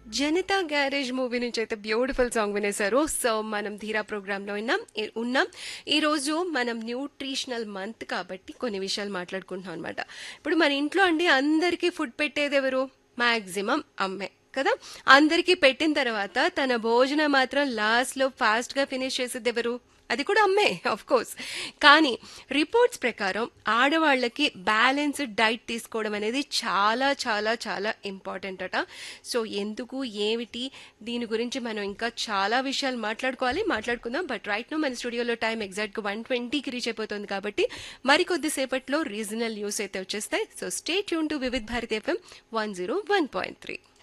Janata garage movie నుంచి అయితే beautiful song వినేశారు so మనం ధీరా ప్రోగ్రాంలో ఉన్నాం ఈ- ఉన్నాం ఈరోజు మనం న్యూట్రిషనల్ మంత్ కాబట్టి కొన్ని విషయాలు మాట్లాడుకుంటున్నాం అనమాట ఇప్పుడు మన ఇంట్లో అండి అందరికీ ఫుడ్ పెట్టేది ఎవరు మాక్సిమం అమ్మే కదా అందరికీ పెట్టిన తర్వాత తన భోజనం మాత్రం లాస్ట్లో ఫాస్ట్గా ఫినిష్ చేసేది ఎవరు అది కూడా అమ్మే ఆఫ్ కోర్స్ కానీ రిపోర్ట్స్ ప్రకారం ఆడవాళ్ళకి బ్యాలెన్స్డ్ డైట్ తీసుకోవడం అనేది చాలా చాలా చాలా ఇంపార్టెంట్ అట సో ఎందుకు ఏమిటి దీని గురించి మనం ఇంకా చాలా విషయాలు మాట్లాడుకోవాలి మాట్లాడుకుందాం బట్ రైట్ నో మన స్టూడియోలో టైం ఎగ్జాక్ట్గా వన్ ట్వంటీకి రీచ్ అయిపోతుంది కాబట్టి మరికొద్దిసేపట్లో రీజనల్ న్యూస్ అయితే వచ్చేస్తాయి so stay tune to Vividh Bharati FM one zero one point three